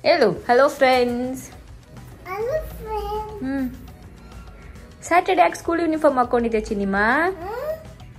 ಹೇಳು hello friends Hello, friend. Hmm Saturday ಯಾಕೆ school uniform ಹಾಕೊಂಡಿದ್ದೆ ಚಿನಿಮ Hmm?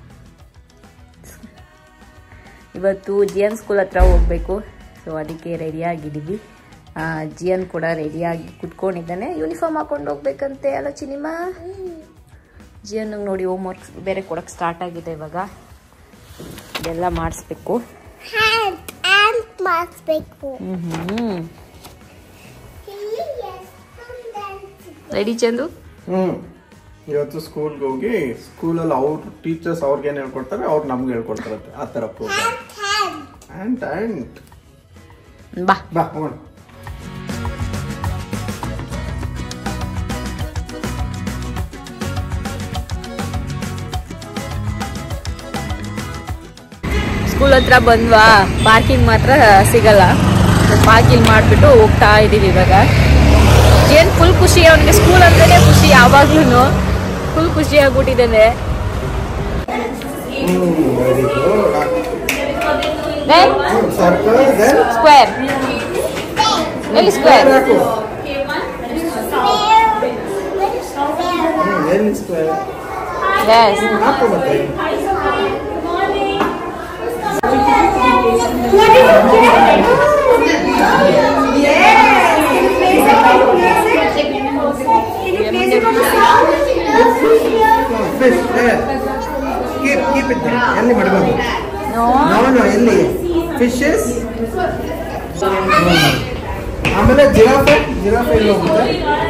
ಇವತ್ತು ಜಿಯನ್ ಸ್ಕೂಲ್ ಹತ್ರ ಹೋಗ್ಬೇಕು ಸೊ ಅದಕ್ಕೆ ರೆಡಿ ಆಗಿದ್ದೀವಿ ಆ, ಜಿಯನ್ ಕೂಡ ರೆಡಿಯಾಗಿ ಕುತ್ಕೊಂಡಿದ್ದಾನೆ ಯೂನಿಫಾರ್ಮ್ ಹಾಕೊಂಡು ಹೋಗ್ಬೇಕಂತೆ ಅಲ್ಲ ಚಿನಿಮ ಜಿಯನ್ ನೋಡಿ ಹೋಮ್ ವರ್ಕ್ ಬೇರೆ ಕೊಡಕ್ಕೆ ಸ್ಟಾರ್ಟ್ ಆಗಿದೆ ಇವಾಗ ಇದೆಲ್ಲ ಮಾಡಿಸ್ಬೇಕು Hand and ಮಾಡಿಸ್ಬೇಕು ಹ್ಮ್ ಹ್ಮ್ ಇಲ್ಲಿ ಎಷ್ಟು dance ರೆಡಿ ಚಂದು ಹ್ಮ್ ಇವತ್ತು ಸ್ಕೂಲ್ಗೆ ಹೋಗಿ ಸ್ಕೂಲಲ್ಲಿ ಅವ್ರ ಟೀಚರ್ಸ್ ಅವ್ರಿಗೆ ಏನು ಹೇಳ್ಕೊಡ್ತಾರೆ ಅವ್ರು ನಮ್ಗೆ ಹೇಳ್ಕೊಡ್ತಾರಂತೆ ಆ ಥರ ಪ್ರೋಗ್ರಾಮ್ hand. ಆ್ಯಂಡ್ ಆ್ಯಂಡ್ ಬಾ ಬಾ ಹೋಗೋಣ ಸ್ಕೂಲ್ ಹತ್ರ ಬಂದ್ವಾ ಪಾರ್ಕಿಂಗ್ ಮಾತ್ರ ಸಿಗಲ್ಲ ಪಾರ್ಕಿಂಗ್ ಮಾಡಿಬಿಟ್ಟು ಹೋಗ್ತಾ ಇದೀವಿ ಇವಾಗ ಏನ್ ಫುಲ್ ಖುಷಿ ಅವನಿಗೆ ಸ್ಕೂಲ್ ಅಂತಾನೆ ಖುಷಿ ಯಾವಾಗ್ಲೂ ಫುಲ್ ಖುಷಿ ಆಗ್ಬಿಟ್ಟಿದ್ದಾನೆ very good circle then square ಎಲ್ಲಿ ಸ್ಕ್ವೇರ್ ಹಾಕು There. ಎಲ್ಲಿ ಸ್ಕ್ವೇರ್ ಎಸ್ ಹಾಕು ಮತ್ತೆ ಫಿಶ್ ಕೀಪ್ ಕೀಪ್ ಇಟ್ ಎಲ್ಲಿ ಮಾಡಬಾರ್ದು ನೋ ಎಲ್ಲಿ ಫಿಶಸ್ ಆಮೇಲೆ ಜಿರಾಫೆ ಜಿರಾಫೆ ಎಲ್ಲಿ ಹೋಗುತ್ತೆ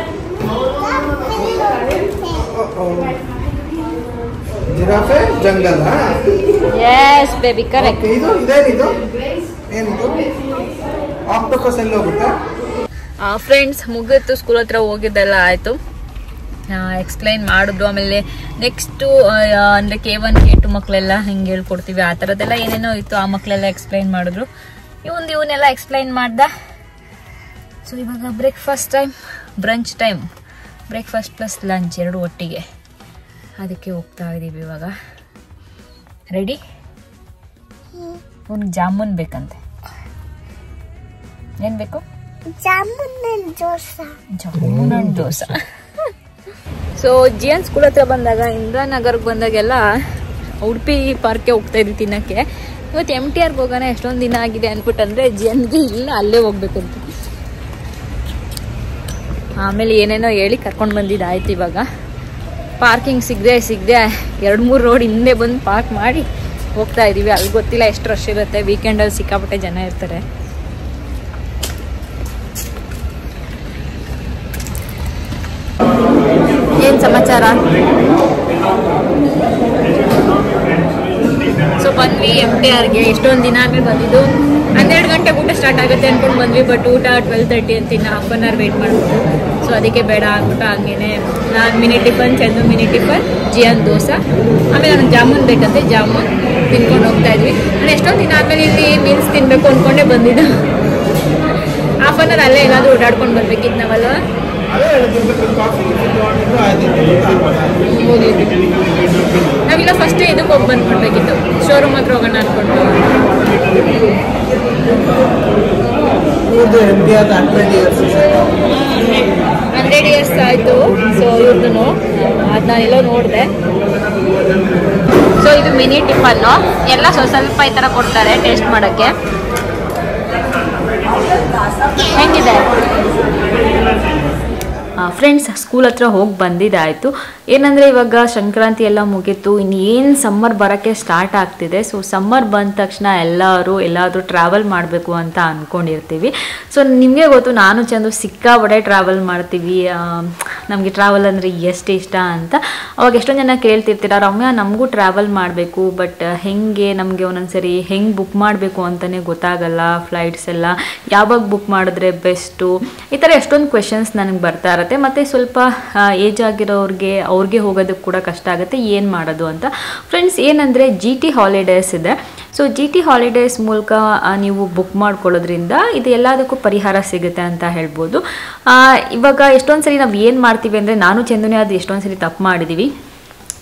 giraffe jungle yes baby correct ಇದು ಇದೇನಿದು ಏನಿದು ಆಕ್ಟೋಪಸ್ ಎಲ್ಲಿ ಹೋಗುತ್ತೆ ಫ್ರೆಂಡ್ಸ್ ಮುಗಿತು ಸ್ಕೂಲ್ ಹತ್ರ ಹೋಗಿದ್ದೆಲ್ಲ ಆಯಿತು ಎಕ್ಸ್ಪ್ಲೈನ್ ಮಾಡಿದ್ರು ಆಮೇಲೆ ನೆಕ್ಸ್ಟು ಅಂದರೆ ಕೆ ಒನ್ ಕೆ ಟು ಮಕ್ಕಳೆಲ್ಲ ಹಿಂಗೆ ಹೇಳ್ಕೊಡ್ತೀವಿ ಆ ಥರದ್ದೆಲ್ಲ ಏನೇನೋ ಇತ್ತು ಆ ಮಕ್ಕಳೆಲ್ಲ ಎಕ್ಸ್ಪ್ಲೈನ್ ಮಾಡಿದ್ರು ಇವಂದು ಇವನ್ನೆಲ್ಲ ಎಕ್ಸ್ಪ್ಲೈನ್ ಮಾಡ್ದ ಸೊ ಇವಾಗ breakfast time brunch time breakfast plus lunch ಎರಡು ಒಟ್ಟಿಗೆ ಅದಕ್ಕೆ ಹೋಗ್ತಾ ಇದ್ದೀವಿ ಇವಾಗ ರೆಡಿ ಅವ್ನಿಗೆ ಜಾಮೂನ್ ಬೇಕಂತೆ ಏನು ಬೇಕು jamun dosa jamun and dosa so G N school ಹತ್ರ ಬಂದಾಗ ಇಂದಿರಾ ನಗರ್ಗೆ ಬಂದಾಗೆಲ್ಲ ಉಡುಪಿ ಪಾರ್ಕ್ಗೆ ಹೋಗ್ತಾ ಇದ್ವಿ ತಿನ್ನಕ್ಕೆ ಇವತ್ತು ಎಮ್ ಟಿ ಆರ್ಗೆ ಹೋಗೋಣ ಎಷ್ಟೊಂದು ದಿನ ಆಗಿದೆ ಅಂದ್ಬಿಟ್ಟು ಅಂದರೆ ಜಿ ಎನ್ಗೆ ಇಲ್ಲ ಅಲ್ಲೇ ಹೋಗ್ಬೇಕು ಅಂತ ಆಮೇಲೆ ಏನೇನೋ ಹೇಳಿ ಕರ್ಕೊಂಡು ಬಂದಿದ್ದಾಯ್ತು ಇವಾಗ ಪಾರ್ಕಿಂಗ್ ಸಿಗದೆ ಸಿಗದೆ ಎರಡು ಮೂರು ರೋಡ್ ಹಿಂದೆ ಬಂದು ಪಾರ್ಕ್ ಮಾಡಿ ಹೋಗ್ತಾ ಇದ್ದೀವಿ ಅಲ್ಲಿ ಗೊತ್ತಿಲ್ಲ ಎಷ್ಟು ರಶ್ ಇರುತ್ತೆ ವೀಕೆಂಡಲ್ಲಿ ಸಿಕ್ಕಾಪಟ್ಟೆ ಜನ ಇರ್ತಾರೆ ಏನ್ ಸಮಾಚಾರ ಸೊ ಬಂದ್ವಿ ಎಮ್ ಟಿ ಆರ್ಗೆ ಎಷ್ಟೊಂದು ದಿನ ಆದ್ಮೇಲೆ ಬಂದಿದ್ದು ಹನ್ನೆರಡು ಗಂಟೆಗೆ ಊಟ ಸ್ಟಾರ್ಟ್ ಆಗುತ್ತೆ ಅನ್ಕೊಂಡು ಬಂದ್ವಿ ಬಟ್ ಊಟ ಟ್ವೆಲ್ ತರ್ಟಿ ಅಂತ ಇನ್ನು ಹಾಫ್ ಅನ್ ಅವರ್ ವೆಯ್ಟ್ ಮಾಡ್ಬೋದು ಸೊ ಅದಕ್ಕೆ ಬೇಡ ಆಗ್ಬಿಟ್ಟು ಹಂಗೇನೆ ನಾನು mini tiffin Chandu mini tiffin ಜಿಯನ್ ದೋಸೆ ಆಮೇಲೆ ನನಗೆ ಜಾಮೂನ್ ಬೇಕಂತೆ ಜಾಮೂನ್ ತಿನ್ಕೊಂಡು ಹೋಗ್ತಾ ಇದ್ವಿ ನಾನು ಎಷ್ಟೊಂದು ದಿನ ಆದ್ಮೇಲೆ ಇಲ್ಲಿ ಮೀಲ್ಸ್ ತಿನ್ಬೇಕು ಅಂದ್ಕೊಂಡೇ ಬಂದಿದ್ದು ಹಾಫ್ ಅನ್ ಅವರ್ ಅಲ್ಲೇ ಏನಾದರೂ ಓಡಾಡ್ಕೊಂಡು ಬರ್ಬೇಕಿತ್ತು ನಾವಲ್ವಾ ಅದೇ ಹೇಳಿದ್ರು ಕಾಫಿ ನಾವೀಗ ಫಸ್ಟ್ ಇದಕ್ಕೆ ಹೋಗಿ ಬಂದ್ಬಿಡ್ಬೇಕಿತ್ತು ಶೋರೂಮ್ ಹತ್ರ ಹೋಗೋಣ ಅನ್ಕೊಂಡು ಇದು ಇಂಡಿಯಾದ ಹಂಡ್ರೆಡ್ ಇಯರ್ಸ್ ಹಂಡ್ರೆಡ್ ಇಯರ್ಸ್ ಆಯಿತು ಸೊ ಇವ್ರದ್ದು ಅದನ್ನ ಎಲ್ಲೋ ನೋಡಿದೆ ಸೊ ಇದು ಮಿನಿ ಟಿಫನ್ನು ಎಲ್ಲ ಸ್ವಲ್ಪ ಸ್ವಲ್ಪ ಈ ಥರ ಕೊಡ್ತಾರೆ ಟೇಸ್ಟ್ ಮಾಡೋಕ್ಕೆ ಹೆಂಗಿದೆ ಫ್ರೆಂಡ್ಸ್ ಸ್ಕೂಲ್ ಹತ್ರ ಹೋಗಿ ಬಂದಿದ್ದಾಯಿತು ಏನಂದರೆ ಇವಾಗ ಸಂಕ್ರಾಂತಿ ಎಲ್ಲ ಮುಗೀತು ಇನ್ನು ಏನು ಸಮ್ಮರ್ ಬರೋಕ್ಕೆ ಸ್ಟಾರ್ಟ್ ಆಗ್ತಿದೆ ಸೊ ಸಮ್ಮರ್ ಬಂದ ತಕ್ಷಣ ಎಲ್ಲರೂ ಎಲ್ಲಾದರೂ ಟ್ರಾವೆಲ್ ಮಾಡಬೇಕು ಅಂತ ಅಂದ್ಕೊಂಡಿರ್ತೀವಿ ಸೊ ನಿಮಗೆ ಗೊತ್ತು ನಾನು ಚಂದು ಸಿಕ್ಕಾಬಡೆ ಟ್ರಾವೆಲ್ ಮಾಡ್ತೀವಿ ನಮಗೆ ಟ್ರಾವೆಲ್ ಅಂದರೆ ಎಷ್ಟು ಇಷ್ಟ ಅಂತ ಅವಾಗ ಎಷ್ಟೊಂದು ಜನ ಕೇಳ್ತಿರ್ತೀರ ರಮ್ಯಾ ನಮಗೂ ಟ್ರಾವೆಲ್ ಮಾಡಬೇಕು ಬಟ್ ಹೆಂಗೆ ನಮಗೆ ಒಂದೊಂದ್ಸರಿ ಹೆಂಗೆ ಬುಕ್ ಮಾಡಬೇಕು ಅಂತಲೇ ಗೊತ್ತಾಗಲ್ಲ ಫ್ಲೈಟ್ಸ್ ಎಲ್ಲ ಯಾವಾಗ ಬುಕ್ ಮಾಡಿದ್ರೆ ಬೆಸ್ಟು ಈ ಥರ ಎಷ್ಟೊಂದು ಕ್ವೆಶನ್ಸ್ ನನಗೆ ಬರ್ತಾ ಇರುತ್ತೆ ಮತ್ತು ಸ್ವಲ್ಪ ಏಜ್ ಆಗಿರೋರಿಗೆ ಅವ್ರಿಗೆ ಹೋಗೋದಕ್ಕೆ ಕೂಡ ಕಷ್ಟ ಆಗುತ್ತೆ ಏನು ಮಾಡೋದು ಅಂತ ಫ್ರೆಂಡ್ಸ್ ಏನಂದರೆ ಜಿ ಟಿ ಹಾಲಿಡೇಸ್ ಇದೆ ಸೊ ಜಿ ಟಿ ಹಾಲಿಡೇಸ್ ಮೂಲಕ ಆ, ನೀವು ಬುಕ್ ಮಾಡ್ಕೊಳ್ಳೋದ್ರಿಂದ ಇದು ಎಲ್ಲದಕ್ಕೂ ಪರಿಹಾರ ಸಿಗುತ್ತೆ ಅಂತ ಹೇಳ್ಬೋದು ಆ, ಇವಾಗ ಎಷ್ಟೊಂದು ಸರಿ ನಾವು ಏನು ಮಾಡ್ತೀವಿ ಅಂದರೆ ನಾನು ಚಂದನೆ ಅದು ಎಷ್ಟೊಂದು ಸರಿ ತಪ್ಪು ಮಾಡಿದ್ದೀವಿ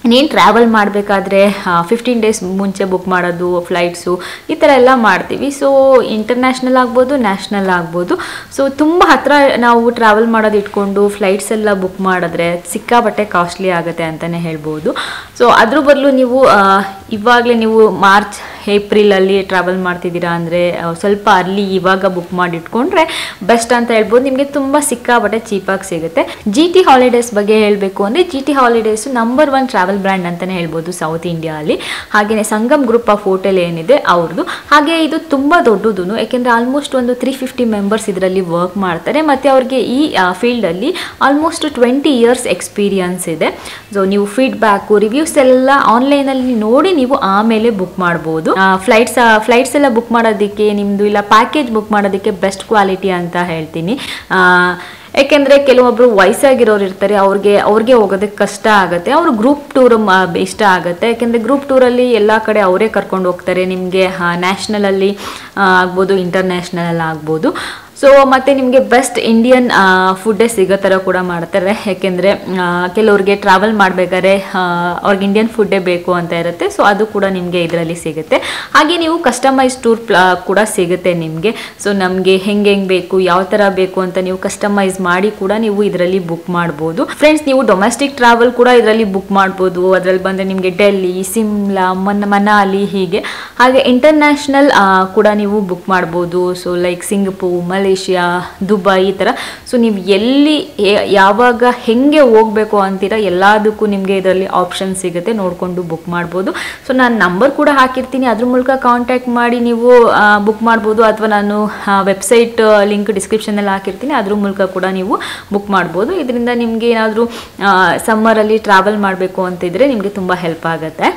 ನೀನು ಟ್ರಾವೆಲ್ ಮಾಡಬೇಕಾದ್ರೆ ಫಿಫ್ಟೀನ್ ಡೇಸ್ ಮುಂಚೆ ಬುಕ್ ಮಾಡೋದು ಫ್ಲೈಟ್ಸು ಈ ಥರ ಎಲ್ಲ ಮಾಡ್ತೀವಿ ಸೊ ಇಂಟರ್ನ್ಯಾಷನಲ್ ಆಗ್ಬೋದು ನ್ಯಾಷನಲ್ ಆಗ್ಬೋದು ಸೊ ತುಂಬ ಹತ್ರ ನಾವು ಟ್ರಾವೆಲ್ ಮಾಡೋದು ಇಟ್ಕೊಂಡು ಫ್ಲೈಟ್ಸ್ ಎಲ್ಲ ಬುಕ್ ಮಾಡಿದ್ರೆ ಸಿಕ್ಕಾಬಟ್ಟೆ ಕಾಸ್ಟ್ಲಿ ಆಗುತ್ತೆ ಅಂತಲೇ ಹೇಳ್ಬೋದು ಸೊ ಅದ್ರ ಬದಲು ನೀವು ಇವಾಗಲೇ ನೀವು ಮಾರ್ಚ್ ಏಪ್ರಿಲಲ್ಲಿ ಟ್ರಾವೆಲ್ ಮಾಡ್ತಿದ್ದೀರಾ ಅಂದರೆ ಸ್ವಲ್ಪ ಅರ್ಲಿ ಇವಾಗ ಬುಕ್ ಮಾಡಿ ಇಟ್ಕೊಂಡ್ರೆ ಬೆಸ್ಟ್ ಅಂತ ಹೇಳ್ಬೋದು ನಿಮಗೆ ತುಂಬ ಸಿಕ್ಕಾಬಟ್ಟೆ ಚೀಪಾಗಿ ಸಿಗುತ್ತೆ ಜಿ ಟಿ ಹಾಲಿಡೇಸ್ ಬಗ್ಗೆ ಹೇಳಬೇಕು ಅಂದರೆ G T holidays number one travel brand ಅಂತಲೇ ಹೇಳ್ಬೋದು ಸೌತ್ ಇಂಡಿಯಾಲಿ ಹಾಗೆಯೇ ಸಂಗಮ್ ಗ್ರೂಪ್ ಆಫ್ ಹೋಟೆಲ್ ಏನಿದೆ ಅವ್ರದ್ದು ಹಾಗೆ ಇದು ತುಂಬ ದೊಡ್ಡದು ಯಾಕೆಂದರೆ ಆಲ್ಮೋಸ್ಟ್ ಒಂದು ತ್ರೀ ಫಿಫ್ಟಿ ಮೆಂಬರ್ಸ್ ಇದರಲ್ಲಿ ವರ್ಕ್ ಮಾಡ್ತಾರೆ ಮತ್ತು ಅವ್ರಿಗೆ ಈ ಫೀಲ್ಡಲ್ಲಿ ಆಲ್ಮೋಸ್ಟ್ ಟ್ವೆಂಟಿ ಇಯರ್ಸ್ ಎಕ್ಸ್ಪೀರಿಯನ್ಸ್ ಇದೆ ಸೊ ನೀವು ಫೀಡ್ಬ್ಯಾಕು ರಿವ್ಯೂಸ್ ಎಲ್ಲ ಆನ್ಲೈನಲ್ಲಿ ನೋಡಿ ನೀವು ಆಮೇಲೆ ಬುಕ್ ಮಾಡ್ಬೋದು ಫ್ಲೈಟ್ಸ್ ಫ್ಲೈಟ್ಸ್ ಎಲ್ಲ ಬುಕ್ ಮಾಡೋದಕ್ಕೆ ನಿಮ್ಮದು ಇಲ್ಲ ಪ್ಯಾಕೇಜ್ ಬುಕ್ ಮಾಡೋದಕ್ಕೆ ಬೆಸ್ಟ್ ಕ್ವಾಲಿಟಿ ಅಂತ ಹೇಳ್ತೀನಿ ಆ, ಯಾಕೆಂದರೆ ಕೆಲವೊಬ್ಬರು ವಯಸ್ಸಾಗಿರೋರು ಇರ್ತಾರೆ ಅವ್ರಿಗೆ ಅವ್ರಿಗೆ ಹೋಗೋದಕ್ಕೆ ಕಷ್ಟ ಆಗುತ್ತೆ ಅವರು ಗ್ರೂಪ್ ಟೂರ್ ಇಷ್ಟ ಆಗುತ್ತೆ ಯಾಕೆಂದರೆ ಗ್ರೂಪ್ ಟೂರಲ್ಲಿ ಎಲ್ಲ ಕಡೆ ಅವರೇ ಕರ್ಕೊಂಡು ಹೋಗ್ತಾರೆ ನಿಮಗೆ ನ್ಯಾಷನಲಲ್ಲಿ ಆಗ್ಬೋದು ಇಂಟರ್ನ್ಯಾಷನಲ್ ಆಗ್ಬೋದು ಸೊ ಮತ್ತು ನಿಮಗೆ ಬೆಸ್ಟ್ ಇಂಡಿಯನ್ ಫುಡ್ಡೇ ಸಿಗೋ ಥರ ಕೂಡ ಮಾಡ್ತಾರೆ ಯಾಕೆಂದರೆ ಕೆಲವ್ರಿಗೆ ಟ್ರಾವೆಲ್ ಮಾಡಬೇಕಾದ್ರೆ ಅವ್ರಿಗೆ ಇಂಡಿಯನ್ ಫುಡ್ಡೇ ಬೇಕು ಅಂತ ಇರುತ್ತೆ ಸೊ ಅದು ಕೂಡ ನಿಮಗೆ ಇದರಲ್ಲಿ ಸಿಗುತ್ತೆ ಹಾಗೆ ನೀವು ಕಸ್ಟಮೈಸ್ ಟೂರ್ ಕೂಡ ಸಿಗುತ್ತೆ ನಿಮಗೆ ಸೊ ನಮಗೆ ಹೆಂಗೆ ಹೆಂಗೆ ಬೇಕು ಯಾವ ಥರ ಬೇಕು ಅಂತ ನೀವು ಕಸ್ಟಮೈಸ್ ಮಾಡಿ ಕೂಡ ನೀವು ಇದರಲ್ಲಿ ಬುಕ್ ಮಾಡ್ಬೋದು ಫ್ರೆಂಡ್ಸ್ ನೀವು ಡೊಮೆಸ್ಟಿಕ್ ಟ್ರಾವೆಲ್ ಕೂಡ ಇದರಲ್ಲಿ ಬುಕ್ ಮಾಡ್ಬೋದು ಅದರಲ್ಲಿ ಬಂದರೆ ನಿಮಗೆ ಡೆಲ್ಲಿ ಸಿಮ್ಲಾ ಮನ್ ಮನಾಲಿ ಹೀಗೆ ಹಾಗೆ ಇಂಟರ್ನ್ಯಾಷನಲ್ ಕೂಡ ನೀವು ಬುಕ್ ಮಾಡ್ಬೋದು so like Singapore Malaysia Dubai ಈ ಥರ ಸೊ ನೀವು ಎಲ್ಲಿ ಏ- ಯಾವಾಗ ಹೆಂಗೆ ಹೋಗಬೇಕು ಅಂತೀರ ಎಲ್ಲದಕ್ಕೂ ನಿಮಗೆ ಇದರಲ್ಲಿ ಆಪ್ಷನ್ ಸಿಗುತ್ತೆ ನೋಡಿಕೊಂಡು ಬುಕ್ ಮಾಡ್ಬೋದು ಸೊ ನಾನು ನಂಬರ್ ಕೂಡ ಹಾಕಿರ್ತೀನಿ ಅದ್ರ ಮೂಲಕ ಕಾಂಟ್ಯಾಕ್ಟ್ ಮಾಡಿ ನೀವು ಬುಕ್ ಮಾಡ್ಬೋದು ಅಥವಾ ನಾನು ವೆಬ್ಸೈಟ್ ಲಿಂಕ್ ಡಿಸ್ಕ್ರಿಪ್ಷನಲ್ಲಿ ಹಾಕಿರ್ತೀನಿ ಅದ್ರ ಮೂಲಕ ಕೂಡ ನೀವು ಬುಕ್ ಮಾಡ್ಬೋದು ಇದರಿಂದ ನಿಮಗೆ ಏನಾದರೂ ಸಮ್ಮರಲ್ಲಿ ಟ್ರಾವೆಲ್ ಮಾಡಬೇಕು ಅಂತಿದ್ರೆ ನಿಮಗೆ ತುಂಬ ಹೆಲ್ಪ್ ಆಗುತ್ತೆ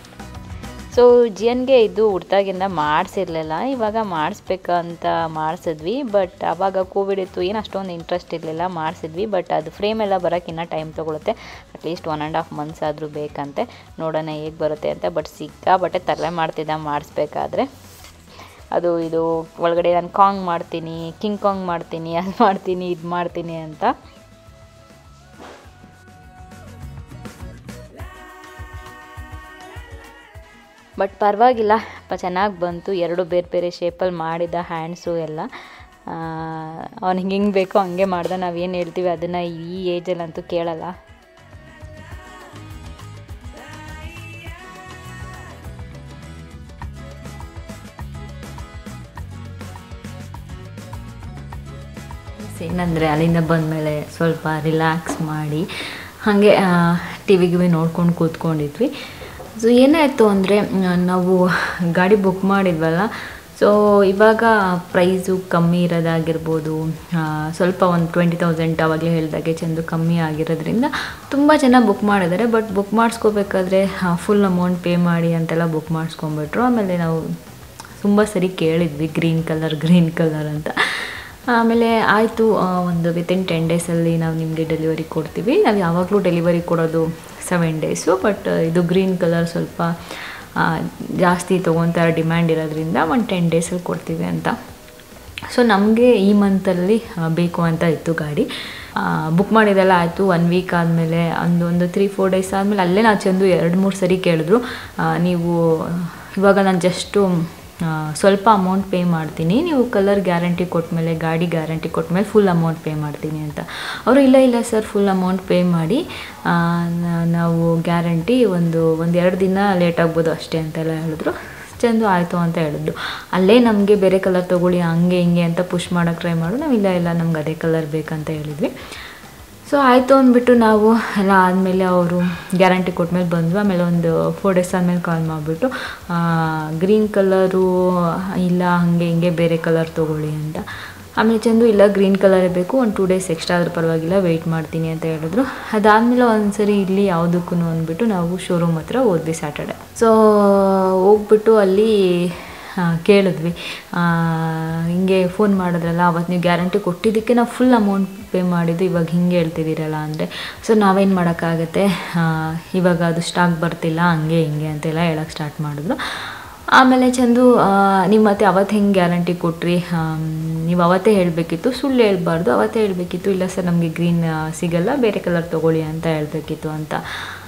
ಸೊ ಜಿಯನ್ಗೆ ಇದು ಹುಡ್ತಾಗಿಂದ ಮಾಡಿಸಿರ್ಲಿಲ್ಲ ಇವಾಗ ಮಾಡಿಸ್ಬೇಕಂತ ಮಾಡಿಸಿದ್ವಿ ಬಟ್ ಆವಾಗ ಕೋವಿಡ್ ಇತ್ತು ಏನು ಅಷ್ಟೊಂದು ಇಂಟ್ರೆಸ್ಟ್ ಇರಲಿಲ್ಲ ಮಾಡಿಸಿದ್ವಿ ಬಟ್ ಅದು ಫ್ರೇಮ್ ಎಲ್ಲ ಬರೋಕ್ಕೆ ಇನ್ನೂ ಟೈಮ್ ತೊಗೊಳುತ್ತೆ at least one and half months ಆದರೂ ಬೇಕಂತೆ ನೋಡೋಣ ಹೇಗೆ ಬರುತ್ತೆ ಅಂತ ಬಟ್ ಸಿಕ್ಕಾಬಟ್ಟೆ ತರಲೆ ಮಾಡ್ತಿದ್ದ ಮಾಡಿಸ್ಬೇಕಾದ್ರೆ ಅದು ಇದು ಒಳಗಡೆ ನಾನು ಕಾಂಗ್ ಮಾಡ್ತೀನಿ ಕಿಂಗ್ ಕಾಂಗ್ ಮಾಡ್ತೀನಿ ಅದು ಮಾಡ್ತೀನಿ ಇದು ಮಾಡ್ತೀನಿ ಅಂತ ಬಟ್ ಪರವಾಗಿಲ್ಲ ಚೆನ್ನಾಗಿ ಬಂತು ಎರಡು ಬೇರೆ ಬೇರೆ ಶೇಪಲ್ಲಿ ಮಾಡಿದ ಹ್ಯಾಂಡ್ಸು ಎಲ್ಲ ಅವ್ನಿಗೆ ಹಿಂಗೆ ಬೇಕೋ ಹಂಗೆ ಮಾಡ್ದೆ ನಾವೇನು ಹೇಳ್ತೀವಿ ಅದನ್ನು ಈ ಏಜಲ್ಲಂತೂ ಕೇಳಲ್ಲ ಏನಂದರೆ ಅಲ್ಲಿಂದ ಬಂದಮೇಲೆ ಸ್ವಲ್ಪ ರಿಲ್ಯಾಕ್ಸ್ ಮಾಡಿ ಹಾಗೆ ಟಿ ವಿ ಗಿವಿ ನೋಡ್ಕೊಂಡು ಕೂತ್ಕೊಂಡಿದ್ವಿ ಸೊ ಏನಾಯಿತು ಅಂದರೆ ನಾವು ಗಾಡಿ ಬುಕ್ ಮಾಡಿದ್ವಲ್ಲ ಸೊ ಇವಾಗ ಪ್ರೈಸು ಕಮ್ಮಿ ಇರೋದಾಗಿರ್ಬೋದು ಆ, ಸ್ವಲ್ಪ ಒಂದು ಟ್ವೆಂಟಿ ತೌಸಂಡ್ ಅವಾಗಲೇ ಹೇಳಿದಾಗೆ ಚೆಂದು ಕಮ್ಮಿ ಆಗಿರೋದ್ರಿಂದ ತುಂಬ ಜನ ಬುಕ್ ಮಾಡಿದ್ದಾರೆ ಬಟ್ ಬುಕ್ ಮಾಡಿಸ್ಕೋಬೇಕಾದ್ರೆ ಫುಲ್ ಅಮೌಂಟ್ ಪೇ ಮಾಡಿ ಅಂತೆಲ್ಲ ಬುಕ್ ಮಾಡಿಸ್ಕೊಂಬಿಟ್ರು ಆಮೇಲೆ ನಾವು ತುಂಬ ಸರಿ ಕೇಳಿದ್ವಿ ಗ್ರೀನ್ ಕಲರ್ ಗ್ರೀನ್ ಕಲರ್ ಅಂತ ಆಮೇಲೆ ಆಯಿತು ಒಂದು ವಿತಿನ್ ಟೆನ್ ಡೇಸಲ್ಲಿ ನಾವು ನಿಮಗೆ ಡೆಲಿವರಿ ಕೊಡ್ತೀವಿ ನಾವು ಯಾವಾಗಲೂ ಡೆಲಿವರಿ ಕೊಡೋದು ಸೆವೆನ್ ಡೇಸು ಬಟ್ ಇದು ಗ್ರೀನ್ ಕಲರ್ ಸ್ವಲ್ಪ ಆ, ಜಾಸ್ತಿ ತೊಗೊತಾರೆ ಡಿಮ್ಯಾಂಡ್ ಇರೋದ್ರಿಂದ ಒಂದು ಟೆನ್ ಡೇಸಲ್ಲಿ ಕೊಡ್ತೀವಿ ಅಂತ ಸೊ ನಮಗೆ ಈ ಮಂತಲ್ಲಿ ಬೇಕು ಅಂತ ಇತ್ತು ಗಾಡಿ ಬುಕ್ ಮಾಡಿದೆಲ್ಲ ಆಯಿತು ಒನ್ ವೀಕ್ ಆದಮೇಲೆ ಒಂದು ಒಂದು ತ್ರೀ ಫೋರ್ ಡೇಸ್ ಆದಮೇಲೆ ಅಲ್ಲೇ ನಾವು ಚಂದು ಎರಡು ಮೂರು ಸರಿ ಕೇಳಿದ್ರು ಆ, ನೀವು ಇವಾಗ ನಾನು ಜಸ್ಟು ಆ, ಸ್ವಲ್ಪ ಅಮೌಂಟ್ ಪೇ ಮಾಡ್ತೀನಿ ನೀವು ಕಲರ್ ಗ್ಯಾರಂಟಿ ಕೊಟ್ಮೇಲೆ ಗಾಡಿ ಗ್ಯಾರಂಟಿ ಕೊಟ್ಮೇಲೆ ಫುಲ್ ಅಮೌಂಟ್ ಪೇ ಮಾಡ್ತೀನಿ ಅಂತ ಅವರು ಇಲ್ಲ ಇಲ್ಲ ಸರ್ ಫುಲ್ ಅಮೌಂಟ್ ಪೇ ಮಾಡಿ ಆ, ನಾ- ನಾವು ಗ್ಯಾರಂಟಿ ಒಂದು ಒಂದು ಎರಡು ದಿನ ಲೇಟ್ ಆಗ್ಬೋದು ಅಷ್ಟೇ ಅಂತೆಲ್ಲ ಹೇಳಿದ್ರು ಚಂದು ಆಯಿತು ಅಂತ ಹೇಳಿದ್ರು ಅಲ್ಲೇ ನಮಗೆ ಬೇರೆ ಕಲರ್ ತೊಗೊಳ್ಳಿ ಹಂಗೆ ಹಿಂಗೆ ಅಂತ ಪುಷ್ ಮಾಡೋಕ್ಕೆ ಟ್ರೈ ಮಾಡು ನಾವು ಇಲ್ಲ ಇಲ್ಲ ನಮ್ಗೆ ಅದೇ ಕಲರ್ ಬೇಕಂತ ಹೇಳಿದ್ವಿ ಸೊ ಆಯಿತು ಅಂದ್ಬಿಟ್ಟು ನಾವು ಎಲ್ಲ ಆದಮೇಲೆ ಅವರು ಗ್ಯಾರಂಟಿ ಕೊಟ್ಮೇಲೆ ಬಂದ್ವಿ ಆಮೇಲೆ ಒಂದು ಫೋರ್ ಡೇಸ್ ಆದಮೇಲೆ ಕಾಲ್ ಮಾಡಿಬಿಟ್ಟು ಗ್ರೀನ್ ಕಲರು ಇಲ್ಲ ಹಾಗೆ ಹಿಂಗೆ ಬೇರೆ ಕಲರ್ ತೊಗೊಳ್ಳಿ ಅಂತ ಆಮೇಲೆ ಚಂದು ಇಲ್ಲ ಗ್ರೀನ್ ಕಲರೇ ಬೇಕು ಒಂದು ಟೂ ಡೇಸ್ ಎಕ್ಸ್ಟ್ರಾ ಆದ್ರೂ ಪರವಾಗಿಲ್ಲ ವೆಯ್ಟ್ ಮಾಡ್ತೀನಿ ಅಂತ ಹೇಳಿದ್ರು ಅದಾದಮೇಲೆ ಒಂದ್ಸರಿ ಇಲ್ಲಿ ಯಾವುದಕ್ಕೂ ಅಂದ್ಬಿಟ್ಟು ನಾವು ಶೋರೂಮ್ ಹತ್ರ ಹೋದ್ವಿ ಸ್ಯಾಟರ್ಡೆ ಸೊ ಹೋಗ್ಬಿಟ್ಟು ಅಲ್ಲಿ ಆ, ಕೇಳಿದ್ವಿ ಆ, ಹಿಂಗೆ ಫೋನ್ ಮಾಡಿದ್ರಲ್ಲ ಅವತ್ತು ನೀವು ಗ್ಯಾರಂಟಿ ಕೊಟ್ಟಿದ್ದಕ್ಕೆ ನಾವು ಫುಲ್ ಅಮೌಂಟ್ ಪೇ ಮಾಡಿದ್ದು ಇವಾಗ ಹಿಂಗೆ ಹೇಳ್ತಿದ್ದೀರಲ್ಲ ಅಂದರೆ ಸೊ ನಾವೇನು ಮಾಡೋಕ್ಕಾಗತ್ತೆ ಆ, ಇವಾಗ ಅದು ಸ್ಟಾಕ್ ಬರ್ತಿಲ್ಲ ಹಂಗೆ ಹಿಂಗೆ ಅಂತೆಲ್ಲ ಹೇಳೋಕ್ಕೆ ಸ್ಟಾರ್ಟ್ ಮಾಡಿದ್ರು ಆಮೇಲೆ ಚಂದು ಆ, ನಿಮ್ಮ ಮತ್ತೆ ಅವತ್ತು ಹೆಂಗೆ ಗ್ಯಾರಂಟಿ ಕೊಟ್ರಿ ನೀವು ಅವತ್ತೇ ಹೇಳಬೇಕಿತ್ತು ಸುಳ್ಳು ಹೇಳ್ಬಾರ್ದು ಅವತ್ತೇ ಹೇಳಬೇಕಿತ್ತು ಇಲ್ಲ ಸರ್ ನಮಗೆ ಗ್ರೀನ್ ಸಿಗಲ್ಲ ಬೇರೆ ಕಲರ್ ತೊಗೊಳ್ಳಿ ಅಂತ ಹೇಳಬೇಕಿತ್ತು ಅಂತ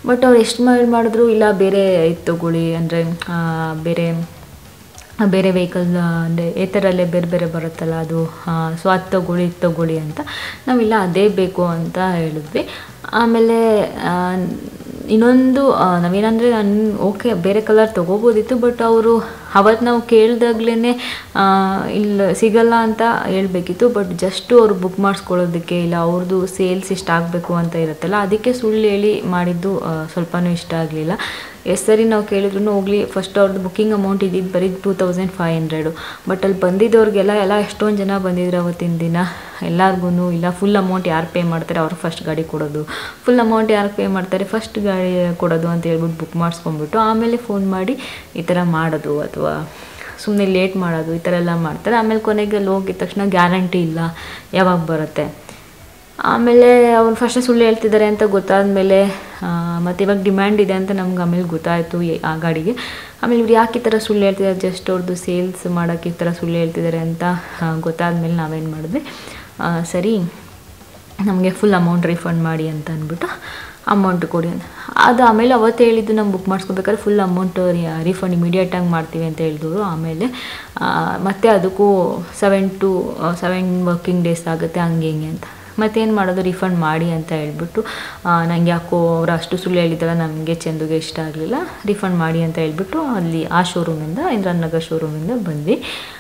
ಬಟ್ ಅವ್ರು ಎಷ್ಟು ಮಾಡಿ ಮಾಡಿದ್ರು ಇಲ್ಲ ಬೇರೆ ಇದು ತಗೊಳ್ಳಿ ಅಂದರೆ ಬೇರೆ ಬೇರೆ ವೆಹಿಕಲ್ ಅಂದರೆ ಏತರಲ್ಲೇ ಬೇರೆ ಬೇರೆ ಬರುತ್ತಲ್ಲ ಅದು ಸೊ ಅದು ತಗೊಳ್ಳಿ ಇದು ತಗೊಳ್ಳಿ ಅಂತ ನಾವಿಲ್ಲ ಅದೇ ಬೇಕು ಅಂತ ಹೇಳಿದ್ವಿ ಆಮೇಲೆ ಆ, ಇನ್ನೊಂದು ಆ, ನಾವೇನಂದರೆ ನಾನು ಓಕೆ ಬೇರೆ ಕಲರ್ ತೊಗೋಬೋದಿತ್ತು ಬಟ್ ಅವರು ಅವತ್ತು ನಾವು ಕೇಳಿದಾಗ್ಲೇ ಇಲ್ಲ ಸಿಗಲ್ಲ ಅಂತ ಹೇಳ್ಬೇಕಿತ್ತು ಬಟ್ ಜಸ್ಟು ಅವರು ಬುಕ್ ಮಾಡಿಸ್ಕೊಳ್ಳೋದಕ್ಕೆ ಇಲ್ಲ ಅವ್ರದ್ದು ಸೇಲ್ಸ್ ಇಷ್ಟ ಆಗಬೇಕು ಅಂತ ಇರುತ್ತಲ್ಲ ಅದಕ್ಕೆ ಸುಳ್ಳು ಹೇಳಿ ಮಾಡಿದ್ದು ಆ, ಸ್ವಲ್ಪನೂ ಇಷ್ಟ ಆಗಲಿಲ್ಲ ಎಷ್ಟು ಸರಿ ನಾವು ಕೇಳಿದ್ರು ಹೋಗಲಿ ಫಸ್ಟ್ ಅವ್ರದ್ದು ಬುಕ್ಕಿಂಗ್ ಅಮೌಂಟ್ ಇದ್ದಿದ್ದು ಬರೀ two thousand five hundred but ಅಲ್ಲಿ ಬಂದಿದ್ದವ್ರಿಗೆಲ್ಲ ಎಲ್ಲ ಎಷ್ಟೊಂದು ಜನ ಬಂದಿದ್ರು ಅವತ್ತಿನ ದಿನ ಎಲ್ಲರಿಗೂ ಇಲ್ಲ ಫುಲ್ ಅಮೌಂಟ್ ಯಾರು ಪೇ ಮಾಡ್ತಾರೆ ಅವ್ರು ಫಸ್ಟ್ ಗಾಡಿ ಕೊಡೋದು ಫುಲ್ ಅಮೌಂಟ್ ಯಾರು ಪೇ ಮಾಡ್ತಾರೆ ಫಸ್ಟ್ ಗಾಡಿ ಕೊಡೋದು ಅಂತ ಹೇಳ್ಬಿಟ್ಟು ಬುಕ್ ಮಾಡಿಸ್ಕೊಂಡ್ಬಿಟ್ಟು ಆಮೇಲೆ ಫೋನ್ ಮಾಡಿ ಈ ಥರ ಮಾಡೋದು ಅಥವಾ ಸುಮ್ಮನೆ ಲೇಟ್ ಮಾಡೋದು ಈ ಥರ ಎಲ್ಲ ಮಾಡ್ತಾರೆ ಆಮೇಲೆ ಕೊನೆಗೆ ಅಲ್ಲಿ ಹೋಗಿದ ತಕ್ಷಣ ಗ್ಯಾರಂಟಿ ಇಲ್ಲ ಯಾವಾಗ ಬರುತ್ತೆ ಆಮೇಲೆ ಅವ್ರು ಫಸ್ಟ್ ಸುಳ್ಳು ಹೇಳ್ತಿದ್ದಾರೆ ಅಂತ ಗೊತ್ತಾದಮೇಲೆ ಮತ್ತು ಇವಾಗ ಡಿಮ್ಯಾಂಡ್ ಇದೆ ಅಂತ ನಮ್ಗೆ ಆಮೇಲೆ ಗೊತ್ತಾಯಿತು ಆ ಗಾಡಿಗೆ ಆಮೇಲೆ ಇವ್ರು ಯಾಕೆ ಈ ಥರ ಸುಳ್ಳು ಹೇಳ್ತಿದ್ದಾರೆ ಜಸ್ಟ್ ಅವ್ರದ್ದು ಸೇಲ್ಸ್ ಮಾಡೋಕ್ಕೆ ಈ ಥರ ಸುಳ್ಳು ಹೇಳ್ತಿದ್ದಾರೆ ಅಂತ ಗೊತ್ತಾದಮೇಲೆ ನಾವೇನು ಮಾಡಿದ್ವಿ ಆ, ಸರಿ ನಮಗೆ ಫುಲ್ ಅಮೌಂಟ್ ರಿಫಂಡ್ ಮಾಡಿ ಅಂತ ಅಂದ್ಬಿಟ್ಟು ಅಮೌಂಟ್ ಕೊಡಿ ಅಂತ ಅದು ಆಮೇಲೆ ಅವತ್ತು ಹೇಳಿದ್ದು ನಾವು ಬುಕ್ ಮಾಡಿಸ್ಕೋಬೇಕಾದ್ರೆ ಫುಲ್ ಅಮೌಂಟ್ ರಿಫಂಡ್ ಇಮಿಡಿಯೇಟಾಗಿ ಮಾಡ್ತೀವಿ ಅಂತ ಹೇಳಿದ್ರು ಆಮೇಲೆ ಆ, ಮತ್ತೆ ಅದಕ್ಕೂ seven to seven working days ಆಗುತ್ತೆ ಹಂಗೆ ಹಿಂಗೆ ಅಂತ ಮತ್ತೇನು ಮಾಡೋದು ರಿಫಂಡ್ ಮಾಡಿ ಅಂತ ಹೇಳ್ಬಿಟ್ಟು ನನಗೆ ಯಾಕೋ ಅವ್ರು ಅಷ್ಟು ಸುಳ್ಳು ಹೇಳಿದ್ದಲ್ಲ ನಮಗೆ ಚಂದುಗೆ ಇಷ್ಟ ಆಗಲಿಲ್ಲ ರಿಫಂಡ್ ಮಾಡಿ ಅಂತ ಹೇಳ್ಬಿಟ್ಟು ಅಲ್ಲಿ ಆ ಶೋರೂಮಿಂದ ಇಂದ್ರಾನ್ ನಗರ್ ಶೋರೂಮಿಂದ ಬಂದ್ವಿ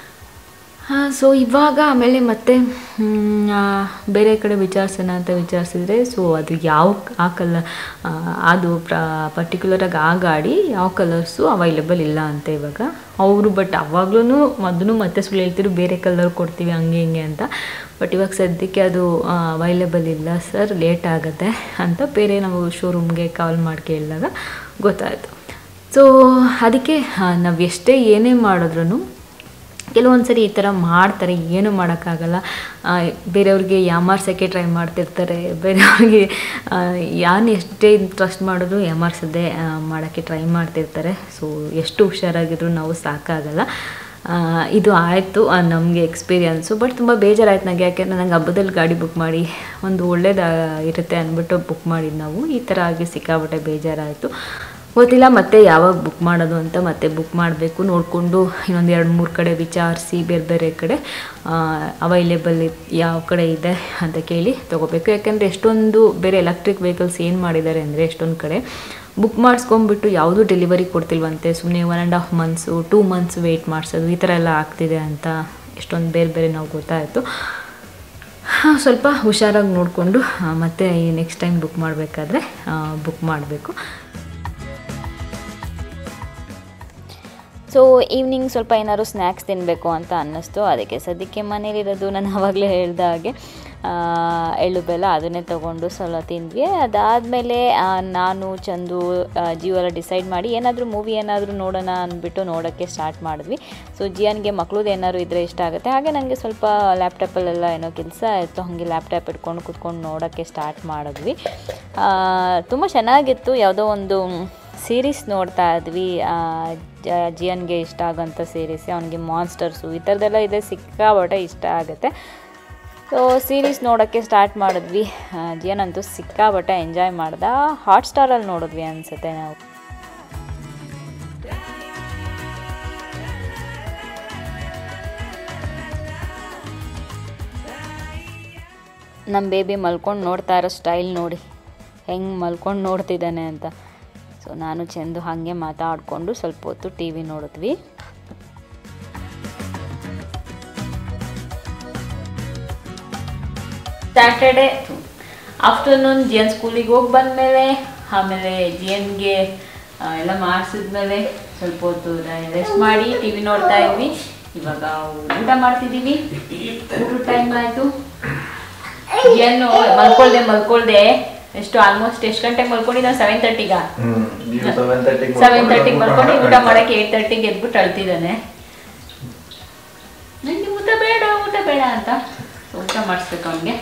ಸೊ ಇವಾಗ ಆಮೇಲೆ ಮತ್ತೆ ಮ್, ಆ, ಬೇರೆ ಕಡೆ ವಿಚಾರಿಸೋಣ ಅಂತ ವಿಚಾರಿಸಿದ್ರೆ ಸೊ ಅದು ಯಾವ ಆ ಕಲ ಅದು ಪ್ರ ಪರ್ಟಿಕ್ಯುಲರಾಗಿ ಆ ಗಾಡಿ ಯಾವ ಕಲರ್ಸು ಅವೈಲೇಬಲ್ ಇಲ್ಲ ಅಂತ ಇವಾಗ ಅವರು ಬಟ್ ಅವಾಗ್ಲೂ ಮೊದಲು ಮತ್ತೆ ಸುಳ್ಳು ಹೇಳ್ತಿರು ಬೇರೆ ಕಲರ್ ಕೊಡ್ತೀವಿ ಹಂಗೆ ಹಿಂಗೆ ಅಂತ ಬಟ್ ಇವಾಗ ಸದ್ಯಕ್ಕೆ ಅದು ಅವೈಲೇಬಲ್ ಇಲ್ಲ ಸರ್ ಲೇಟ್ ಆಗುತ್ತೆ ಅಂತ ಬೇರೆ ನಾವು ಶೋರೂಮ್ಗೆ ಕಾಲ್ ಮಾಡಿ ಕೇಳಿದಾಗ ಗೊತ್ತಾಯಿತು ಸೊ ಅದಕ್ಕೆ ನಾವು ಎಷ್ಟೇ ಏನೇ ಮಾಡಿದ್ರೂ ಕೆಲವೊಂದು ಸರಿ ಈ ಥರ ಮಾಡ್ತಾರೆ ಏನೂ ಮಾಡೋಕ್ಕಾಗಲ್ಲ ಆ, ಬೇರೆಯವ್ರಿಗೆ ಯಾಮಾರ್ಸೋಕ್ಕೆ ಟ್ರೈ ಮಾಡ್ತಿರ್ತಾರೆ ಬೇರೆಯವ್ರಿಗೆ ಯಾರು ಎಷ್ಟೇ ಟ್ರಸ್ಟ್ ಮಾಡಿದ್ರು ಯಾಮಾರ್ಸೋದೇ ಮಾಡೋಕ್ಕೆ ಟ್ರೈ ಮಾಡ್ತಿರ್ತಾರೆ ಸೊ ಎಷ್ಟು ಹುಷಾರಾಗಿದ್ರು ನಾವು ಸಾಕಾಗಲ್ಲ ಆ, ಇದು ಆಯಿತು ನಮಗೆ ಎಕ್ಸ್ಪೀರಿಯನ್ಸು ಬಟ್ ತುಂಬ ಬೇಜಾರಾಯ್ತು ನನಗೆ ಯಾಕೆಂದರೆ ನಂಗೆ ಹಬ್ಬದಲ್ಲಿ ಗಾಡಿ ಬುಕ್ ಮಾಡಿ ಒಂದು ಒಳ್ಳೇದು ಇರುತ್ತೆ ಅಂದ್ಬಿಟ್ಟು ಬುಕ್ ಮಾಡಿದ್ದು ನಾವು ಈ ಥರ ಆಗಿ ಸಿಕ್ಕಾಬಿಟ್ಟೆ ಬೇಜಾರಾಯಿತು ಗೊತ್ತಿಲ್ಲ ಮತ್ತೆ ಯಾವಾಗ ಬುಕ್ ಮಾಡೋದು ಅಂತ ಮತ್ತೆ ಬುಕ್ ಮಾಡಬೇಕು ನೋಡಿಕೊಂಡು ಇನ್ನೊಂದು ಎರಡು ಮೂರು ಕಡೆ ವಿಚಾರಿಸಿ ಬೇರೆ ಬೇರೆ ಕಡೆ ಅವೈಲೇಬಲ್ ಯಾವ ಕಡೆ ಇದೆ ಅಂತ ಕೇಳಿ ತೊಗೋಬೇಕು ಯಾಕೆಂದರೆ ಎಷ್ಟೊಂದು ಬೇರೆ ಎಲೆಕ್ಟ್ರಿಕ್ ವೆಹಿಕಲ್ಸ್ ಏನು ಮಾಡಿದ್ದಾರೆ ಅಂದರೆ ಎಷ್ಟೊಂದು ಕಡೆ ಬುಕ್ ಮಾಡಿಸ್ಕೊಂಡ್ಬಿಟ್ಟು ಯಾವುದೂ ಡೆಲಿವರಿ ಕೊಡ್ತಿಲ್ವಂತೆ ಸುಮ್ಮನೆ one and half months two months wait ಮಾಡಿಸೋದು ಈ ಥರ ಎಲ್ಲ ಆಗ್ತಿದೆ ಅಂತ ಎಷ್ಟೊಂದು ಬೇರೆ ಬೇರೆ ನಾವು ಗೊತ್ತಾಯಿತು ಹಾಂ ಸ್ವಲ್ಪ ಹುಷಾರಾಗಿ ನೋಡಿಕೊಂಡು ಮತ್ತೆ ನೆಕ್ಸ್ಟ್ ಟೈಮ್ ಬುಕ್ ಮಾಡಬೇಕಾದ್ರೆ ಬುಕ್ ಮಾಡಬೇಕು ಸೊ ಈವ್ನಿಂಗ್ ಸ್ವಲ್ಪ ಏನಾದ್ರು ಸ್ನ್ಯಾಕ್ಸ್ ತಿನ್ನಬೇಕು ಅಂತ ಅನ್ನಿಸ್ತು ಅದಕ್ಕೆ ಸದ್ಯಕ್ಕೆ ಮನೇಲಿರೋದು ನಾನು ಆವಾಗಲೇ ಹೇಳ್ದ ಹಾಗೆ ಆ, ಎಳ್ಳು ಬೆಲ್ಲ ಅದನ್ನೇ ತೊಗೊಂಡು ಸ್ವಲ್ಪ ತಿಂದ್ವಿ ಅದಾದಮೇಲೆ ನಾನು ಚಂದು ಆ, ಜಿಯೋ ಎಲ್ಲ ಡಿಸೈಡ್ ಮಾಡಿ ಏನಾದರೂ ಮೂವಿ ಏನಾದರೂ ನೋಡೋಣ ಅಂದ್ಬಿಟ್ಟು ನೋಡೋಕ್ಕೆ ಸ್ಟಾರ್ಟ್ ಮಾಡಿದ್ವಿ ಸೊ ಜಿಯನ್ಗೆ ಮಕ್ಳದ್ದು ಏನಾದ್ರು ಇದ್ದರೆ ಇಷ್ಟ ಆಗುತ್ತೆ ಹಾಗೆ ನನಗೆ ಸ್ವಲ್ಪ ಲ್ಯಾಪ್ಟಾಪಲ್ಲೆಲ್ಲ ಏನೋ ಕೆಲಸ ಇತ್ತು ಹಾಗೆ ಲ್ಯಾಪ್ಟಾಪ್ ಇಟ್ಕೊಂಡು ಕುತ್ಕೊಂಡು ನೋಡೋಕ್ಕೆ ಸ್ಟಾರ್ಟ್ ಮಾಡಿದ್ವಿ ತುಂಬ ಚೆನ್ನಾಗಿತ್ತು ಯಾವುದೋ ಒಂದು ಸೀರೀಸ್ ನೋಡ್ತಾ ಇದ್ವಿ ಆ, ಜ- ಜಿಯನ್ಗೆ ಇಷ್ಟ ಆಗೋಂಥ ಸೀರೀಸ್ ಅವನಿಗೆ ಮಾನ್ಸ್ಟರ್ಸು ಈ ಥರದ್ದೆಲ್ಲ ಇದೆ ಸಿಕ್ಕಾಪಟ್ಟೆ ಇಷ್ಟ ಆಗುತ್ತೆ ಸೊ ಸೀರೀಸ್ ನೋಡೋಕ್ಕೆ ಸ್ಟಾರ್ಟ್ ಮಾಡಿದ್ವಿ ಆ, ಜಿಯನ್ ಅಂತೂ ಸಿಕ್ಕಾಪಟ್ಟೆ ಎಂಜಾಯ್ ಮಾಡ್ದ ಹಾಟ್ ಸ್ಟಾರಲ್ಲಿ ನೋಡಿದ್ವಿ ಅನಿಸುತ್ತೆ ನಾವು ನಮ್ಮ ಬೇಬಿ ಮಲ್ಕೊಂಡು ನೋಡ್ತಾ ಇರೋ ಸ್ಟೈಲ್ ನೋಡಿ ಹೆಂಗೆ ಮಲ್ಕೊಂಡು ನೋಡ್ತಿದ್ದಾನೆ ಅಂತ ಸೊ ನಾನು ಚೆಂದು ಹಾಗೆ ಮಾತಾಡಿಕೊಂಡು ಸ್ವಲ್ಪ ಹೊತ್ತು ಟಿ ವಿ ನೋಡಿದ್ವಿ ಸ್ಯಾಟರ್ಡೆ ಆಫ್ಟರ್ನೂನ್ ಜಿ ಎನ್ ಸ್ಕೂಲಿಗೆ ಹೋಗಿ ಬಂದಮೇಲೆ ಆಮೇಲೆ ಜಿ ಎನ್ಗೆ ಎಲ್ಲ ಮಾಡಿಸಿದ್ಮೇಲೆ ಸ್ವಲ್ಪ ಹೊತ್ತು ರೆಸ್ಟ್ ಮಾಡಿ ಟಿ ವಿ ನೋಡ್ತಾ ಇದ್ವಿ ಇವಾಗ ಊಟ ಮಾಡ್ತಿದ್ದೀವಿ ಊಟ ಟೈಮ್ ಆಯಿತು ಏನು ಮಲ್ಕೊಳ್ದೆ ಮಲ್ಕೊಳ್ದೆ ಎಷ್ಟು ಆಲ್ಮೋಸ್ಟ್ ಎಷ್ಟು ಗಂಟೆಗೆ ಮಲ್ಕೊಂಡಿದ್ದ ಸೆವೆನ್ ತರ್ಟಿಗ ಸೆವೆನ್ ತರ್ಟಿಗೆ ಮಲ್ಕೊಂಡು ಊಟ ಮಾಡಕ್ಕೆ ಏಟ್ ತರ್ಟಿಗೆ ಎದ್ಬಿಟ್ಟು ಅಳ್ತಿದ್ದಾನೆ ನನಗೆ ಊಟ ಬೇಡ ಊಟ ಬೇಡ ಅಂತ ಊಟ ಮಾಡಿಸ್ಬೇಕು ಅವನಿಗೆ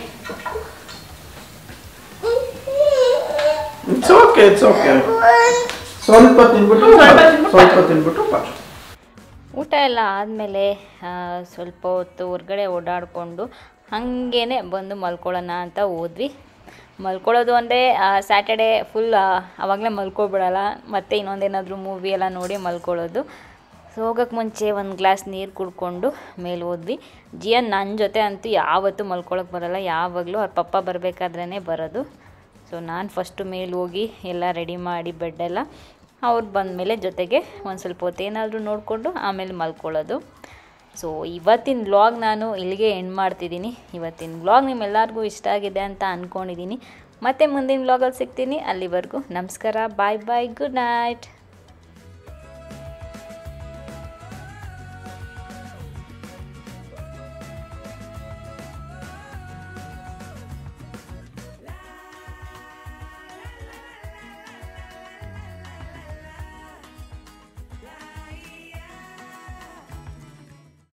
ಇಟ್ಸ್ ಓಕೆ ಇಟ್ಸ್ ಓಕೆ ಸ್ವಲ್ಪ ತಿನ್ಬಿಟ್ಟು ಸ್ವಲ್ಪ ತಿನ್ಬಿಟ್ಟು ಸ್ವಲ್ಪ ತಿನ್ಬಿಟ್ಟು ಪಾಠ ಊಟ ಎಲ್ಲ ಆದಮೇಲೆ ಸ್ವಲ್ಪ ಹೊತ್ತು ಹೊರ್ಗಡೆ ಓಡಾಡಿಕೊಂಡು ಹಾಗೇನೆ ಬಂದು ಮಲ್ಕೊಳ್ಳೋಣ ಅಂತ ಹೋದ್ವಿ ಮಲ್ಕೊಳ್ಳೋದು ಅಂದರೆ ಸ್ಯಾಟರ್ಡೇ ಫುಲ್ ಆವಾಗಲೇ ಮಲ್ಕೊಬಿಡಲ್ಲ ಮತ್ತೆ ಇನ್ನೊಂದೇನಾದರೂ ಮೂವಿ ಎಲ್ಲ ನೋಡಿ ಮಲ್ಕೊಳ್ಳೋದು ಸೊ ಹೋಗೋಕ್ಕೆ ಮುಂಚೆ ಒಂದು ಗ್ಲಾಸ್ ನೀರು ಕುಡ್ಕೊಂಡು ಮೇಲೆ ಹೋದ್ವಿ ಜಿಯನ್ ನನ್ನ ಜೊತೆ ಅಂತೂ ಯಾವತ್ತೂ ಮಲ್ಕೊಳಕ್ಕೆ ಬರಲ್ಲ ಯಾವಾಗಲೂ ಅವ್ರ ಪಪ್ಪ ಬರಬೇಕಾದ್ರೇ ಬರೋದು ಸೊ ನಾನು ಫಸ್ಟು ಮೇಲೆ ಹೋಗಿ ಎಲ್ಲ ರೆಡಿ ಮಾಡಿ ಬೆಡ್ಡೆಲ್ಲ ಅವ್ರು ಬಂದಮೇಲೆ ಜೊತೆಗೆ ಒಂದು ಸ್ವಲ್ಪ ಹೊತ್ತು ಏನಾದರೂ ನೋಡಿಕೊಂಡು ಆಮೇಲೆ ಮಲ್ಕೊಳ್ಳೋದು ಸೊ ಇವತ್ತಿನ ವ್ಲಾಗ್ ನಾನು ಇಲ್ಲಿಗೆ ಎಂಡ್ ಮಾಡ್ತಿದ್ದೀನಿ ಇವತ್ತಿನ ವ್ಲಾಗ್ ನಿಮ್ಮೆಲ್ಲರಿಗೂ ಇಷ್ಟ ಆಗಿದೆ ಅಂತ ಅಂದ್ಕೊಂಡಿದ್ದೀನಿ ಮತ್ತೆ ಮುಂದಿನ ವ್ಲಾಗಲ್ಲಿ ಸಿಗ್ತೀನಿ ಅಲ್ಲಿವರೆಗೂ ನಮಸ್ಕಾರ ಬಾಯ್ ಬಾಯ್ ಗುಡ್ ನೈಟ್